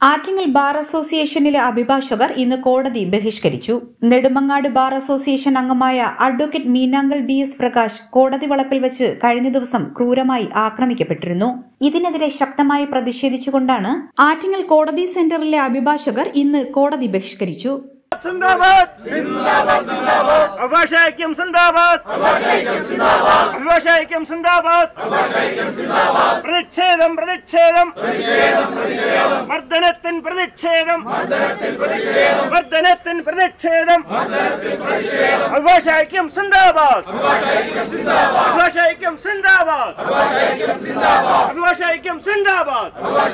Attingal bar അസോസിയേഷനിലെ അഭിഭാഷകർ ഇന്ന് കോടതി ബഹിഷ്കരിച്ചു നെടുമങ്ങാട് ബാർ അസോസിയേഷൻ അംഗമായ advocate Meenankal B S Prakash കോടതി വളപ്പിൽ വെച്ച് കഴിഞ്ഞ ദിവസം ക്രൂരമായി ആക്രമിക്കപ്പെട്ടിരുന്നു ഇതിനെതിരെ ശക്തമായി പ്രതിഷേധിച്ചുകൊണ്ടാണ് ആറ്റിങ്ങൽ കോടതി സെന്ററിലെ അഭിഭാഷകർ ഇന്ന് കോടതി ബഹിഷ്കരിച്ചു സിന്ദാബാദ് അഭിഭാഷകൈക്യം സിന്ദാബാദ് അഭിഭാഷകൈക്യം സിന്ദാബാദ് പ്രതിഷേധം പ്രതിഷേധം മർദ്ദനത്തിൻ പ്രതിഷേധം മർദ്ദനത്തിൻ പ്രതിഷേധം അഭിഭാഷകൈക്യം സിന്ദാബാദ് അഭിഭാഷകൈക്യം സിന്ദാബാദ് അഭിഭാഷകൈക്യം സിന്ദാബാദ്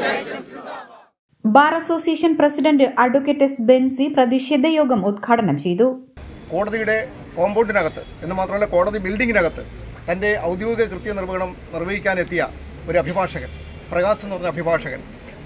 bar association president advocate S Bency പ്രതിഷേധ യോഗം ഉദ്ഘാടനം ചെയ്തു കോടതിയുടെ കോമ്പൗണ്ടിനകത്ത് എന്ന് മാത്രമല്ല കോടതി ബിൽഡിങ്ങിനകത്ത് തൻ്റെ ഔദ്യോഗിക കൃത്യനിർവഹണം നിർവഹിക്കാനെത്തിയ ഒരു അഭിഭാഷകൻ പ്രകാശ് എന്ന് പറഞ്ഞ അഭിഭാഷകൻ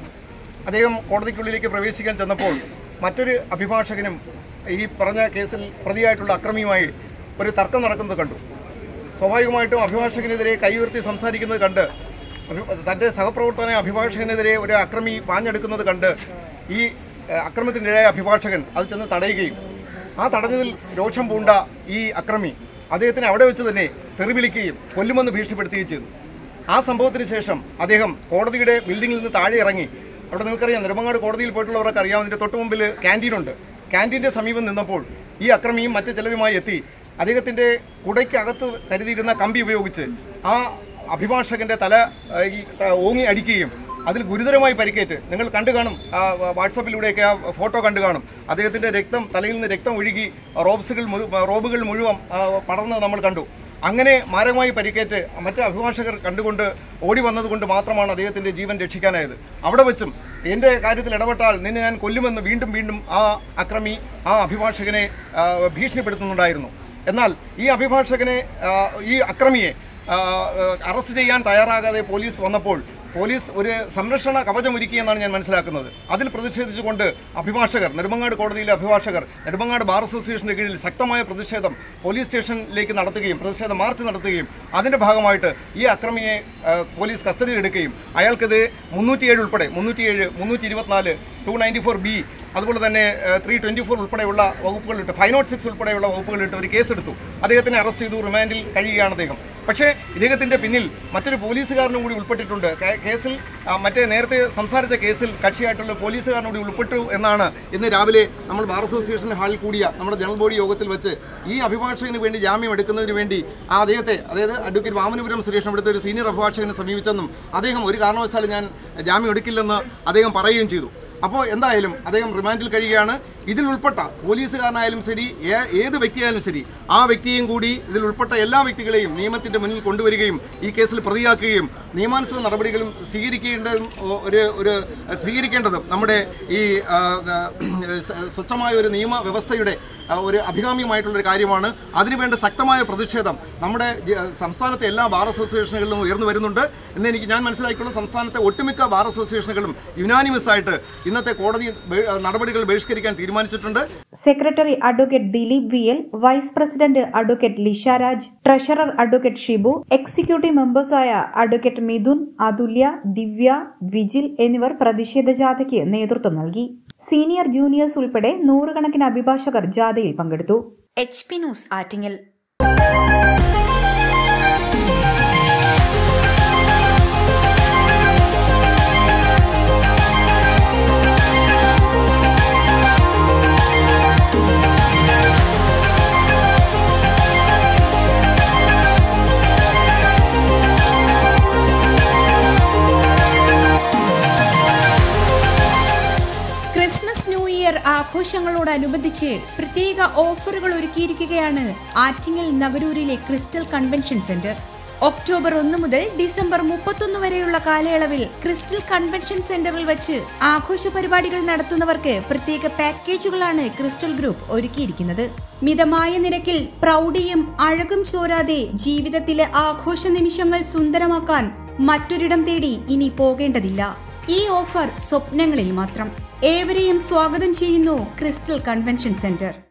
അദ്ദേഹം കോടതിക്കുള്ളിലേക്ക് പ്രവേശിക്കാൻ ചെന്നപ്പോൾ മറ്റൊരു അഭിഭാഷകനും ഈ പറഞ്ഞ കേസിൽ പ്രതിയായിട്ടുള്ള അക്രമിയുമായി ഒരു തർക്കം നടക്കുന്നത് കണ്ടു സ്വാഭാവികമായിട്ടും അഭിഭാഷകനെതിരെ കൈ ഉയർത്തി സംസാരിക്കുന്നത് കണ്ട് അഭി- തൻ്റെ സഹപ്രവർത്തന അഭിഭാഷകനെതിരെ ഒരു അക്രമി പാഞ്ഞെടുക്കുന്നത് കണ്ട് ഈ ഏഹ്, അക്രമത്തിനിരയായ അഭിഭാഷകൻ അത് ചെന്ന് തടയുകയും ആ തടഞ്ഞതിൽ രോഷം പൂണ്ട ഈ അക്രമി അദ്ദേഹത്തിനെ അവിടെ വെച്ച് തന്നെ തെറിവിളിക്കുകയും കൊല്ലുമെന്ന് ഭീഷണിപ്പെടുത്തുകയും ചെയ്തു ആ സംഭവത്തിന് ശേഷം അദ്ദേഹം കോടതിയുടെ ബിൽഡിങ്ങിൽ നിന്ന് താഴെ ഇറങ്ങി അവിടെ നിങ്ങൾക്കറിയാം നെടുമങ്ങാട് കോടതിയിൽ പോയിട്ടുള്ളവർക്ക് അറിയാം അതിൻ്റെ തൊട്ട് മുമ്പിൽ ക്യാൻറ്റീനുണ്ട് ക്യാൻറ്റീൻ്റെ സമീപം നിന്നപ്പോൾ ഈ അക്രമിയും മറ്റ് ചിലരുമായി എത്തി അദ്ദേഹത്തിൻ്റെ കുടയ്ക്കകത്ത് കരുതിയിരുന്ന കമ്പി ഉപയോഗിച്ച് ആ അഭിഭാഷകന്റെ തല ആ, ഈ, ത- ഓങ്ങി അടിക്കുകയും അതിൽ ഗുരുതരമായി പരിക്കേറ്റ് നിങ്ങൾ കണ്ടു കാണും ആ വ- വാട്സപ്പിലൂടെയൊക്കെ ആ ഫോട്ടോ കണ്ടു കാണും അദ്ദേഹത്തിന്റെ രക്തം തലയിൽ നിന്ന് രക്തം ഒഴുകി റോബ്സുകൾ മുഴു- റോബുകൾ മുഴുവൻ ആ, പടർന്ന് നമ്മൾ കണ്ടു അങ്ങനെ മാരകമായി പരിക്കേറ്റ് മറ്റ് അഭിഭാഷകർ കണ്ടുകൊണ്ട് ഓടി വന്നതുകൊണ്ട് മാത്രമാണ് അദ്ദേഹത്തിന്റെ ജീവൻ രക്ഷിക്കാനായത് അവിടെ വെച്ചും എൻ്റെ കാര്യത്തിൽ ഇടപെട്ടാൽ നിന്നെ ഞാൻ കൊല്ലുമെന്ന് വീണ്ടും വീണ്ടും ആ അക്രമി ആ അഭിഭാഷകനെ ആ, ഭീഷണിപ്പെടുത്തുന്നുണ്ടായിരുന്നു എന്നാൽ ഈ അഭിഭാഷകനെ ആ, ഈ അക്രമിയെ ആ, അറസ്റ്റ് ചെയ്യാൻ തയ്യാറാകാതെ പോലീസ് വന്നപ്പോൾ പോലീസ് ഒരു സംരക്ഷണ കവചമൊരുക്കിയെന്നാണ് ഞാൻ മനസ്സിലാക്കുന്നത് അതിൽ പ്രതിഷേധിച്ചുകൊണ്ട് അഭിഭാഷകർ നെടുമങ്ങാട് കോടതിയിലെ അഭിഭാഷകർ നെടുമങ്ങാട് ബാർ അസോസിയേഷന്റെ കീഴിൽ ശക്തമായ പ്രതിഷേധം പോലീസ് സ്റ്റേഷനിലേക്ക് നടത്തുകയും പ്രതിഷേധ മാർച്ച് നടത്തുകയും അതിന്റെ ഭാഗമായിട്ട് ഈ അക്രമിയെ ആ, പോലീസ് കസ്റ്റഡിയിൽ എടുക്കുകയും അയാൾക്കെതിരെ മുന്നൂറ്റിയേഴ് ഉൾപ്പെടെ മുന്നൂറ്റിയേഴ് മുന്നൂറ്റി ഇരുപത്തിനാല് ടു നയൻറ്റി ഫോർ ബി അതുപോലെ തന്നെ ത്രീ ട്വൻറ്റി ഫോർ ഉൾപ്പെടെയുള്ള വകുപ്പുകളിട്ട് ഫൈവ് നോട്ട് സിക്സ് ഉൾപ്പെടെയുള്ള വകുപ്പുകളിട്ട് ഒരു കേസെടുത്തു അദ്ദേഹത്തിനെ അറസ്റ്റ് ചെയ്തു റിമാൻഡിൽ കഴിയുകയാണ് അദ്ദേഹം പക്ഷേ ഇദ്ദേഹത്തിൻ്റെ പിന്നിൽ മറ്റൊരു പോലീസുകാരനും കൂടി ഉൾപ്പെട്ടിട്ടുണ്ട് കേ- കേസിൽ ആ, മറ്റേ നേരത്തെ സംസാരിച്ച കേസിൽ കക്ഷിയായിട്ടുള്ള പോലീസുകാരനും കൂടി ഉൾപ്പെട്ടു എന്നാണ് ഇന്ന് രാവിലെ നമ്മൾ ബാർ അസോസിയേഷൻ ഹാളിൽ കൂടിയ നമ്മുടെ ജനറൽ ബോഡി യോഗത്തിൽ വെച്ച് ഈ അഭിഭാഷകന് വേണ്ടി ജാമ്യം എടുക്കുന്നതിന് വേണ്ടി ആ അദ്ദേഹത്തെ അതായത് അഡ്വക്കേറ്റ് വാമനപുരം സുരേഷ് അവിടുത്തെ ഒരു സീനിയർ അഭിഭാഷകനെ സമീപിച്ചെന്നും അദ്ദേഹം ഒരു കാരണവശാലും ഞാൻ ജാമ്യം എടുക്കില്ലെന്ന് അദ്ദേഹം പറയുകയും ചെയ്തു അപ്പോൾ എന്തായാലും അദ്ദേഹം റിമാൻഡിൽ കഴിയുകയാണ് ഇതിൽ ഉൾപ്പെട്ട പോലീസുകാരനായാലും ശരി ഏ- ഏത് വ്യക്തിയായാലും ശരി ആ വ്യക്തിയെയും കൂടി ഇതിൽ ഉൾപ്പെട്ട എല്ലാ വ്യക്തികളെയും നിയമത്തിന്റെ മുന്നിൽ കൊണ്ടുവരികയും ഈ കേസിൽ പ്രതിയാക്കുകയും നിയമാനുസൃത നടപടികളും സ്വീകരിക്കേണ്ടതും ഒ- ഒരു ഒരു സ്വീകരിക്കേണ്ടതും നമ്മുടെ ഈ ആ, ആ, സ്വച്ഛമായ ഒരു നിയമവ്യവസ്ഥയുടെ ആ, ഒരു അഭികാമ്യമായിട്ടുള്ള ഒരു കാര്യമാണ് അതിനുവേണ്ട ശക്തമായ പ്രതിഷേധം നമ്മുടെ ജ- സംസ്ഥാനത്തെ എല്ലാ ബാർ അസോസിയേഷനുകളിലും ഉയർന്നു വരുന്നുണ്ട് എന്ന് എനിക്ക് ഞാൻ മനസ്സിലാക്കിയുള്ള സംസ്ഥാനത്തെ ഒട്ടുമിക്ക ബാർ അസോസിയേഷനുകളും യുനാനിമസ് ആയിട്ട് ഇന്നത്തെ കോടതി ബെ- നടപടികൾ ബഹിഷ്കരിക്കാൻ തീരുമാനിച്ചിട്ടുണ്ട് secretary advocate Dileep V L vice president advocate Lisha Raj treasurer advocate Shibu executive മെമ്പേഴ്സായ അഡ്വക്കേറ്റ് മിഥുൻ അതുല്യ ദിവ്യ വിജിൽ എന്നിവർ പ്രതിഷേധ ജാഥയ്ക്ക് നേതൃത്വം നൽകി സീനിയർ ജൂനിയേഴ്സ് ഉൾപ്പെടെ നൂറുകണക്കിന് അഭിഭാഷകർ ജാഥയിൽ പങ്കെടുത്തു H P news Attingal Christmas new year ആഘോഷങ്ങളോടനുബന്ധിച്ച് പ്രത്യേക ഓഫറുകൾ ഒരുക്കിയിരിക്കുകയാണ് ആറ്റിങ്ങൽ നഗരൂരിലെ ക്രിസ്റ്റൽ കൺവെൻഷൻ സെന്റർ ഒക്ടോബർ ഒന്ന് മുതൽ ഡിസംബർ മുപ്പത്തൊന്ന് വരെയുള്ള കാലയളവിൽ ക്രിസ്റ്റൽ കൺവെൻഷൻ സെന്ററിൽ വെച്ച് ആഘോഷ പരിപാടികൾ നടത്തുന്നവർക്ക് പ്രത്യേക പാക്കേജുകളാണ് ക്രിസ്റ്റൽ ഗ്രൂപ്പ് ഒരുക്കിയിരിക്കുന്നത് മിതമായ നിരക്കിൽ പ്രൗഢിയും അഴകും ചോരാതെ ജീവിതത്തിലെ ആഘോഷ നിമിഷങ്ങൾ സുന്ദരമാക്കാൻ മറ്റൊരിടം തേടി ഇനി പോകേണ്ടതില്ല ഈ ഓഫർ സ്വപ്നങ്ങളിൽ മാത്രം ഏവരെയും സ്വാഗതം ചെയ്യുന്നു ക്രിസ്റ്റൽ കൺവെൻഷൻ സെന്റർ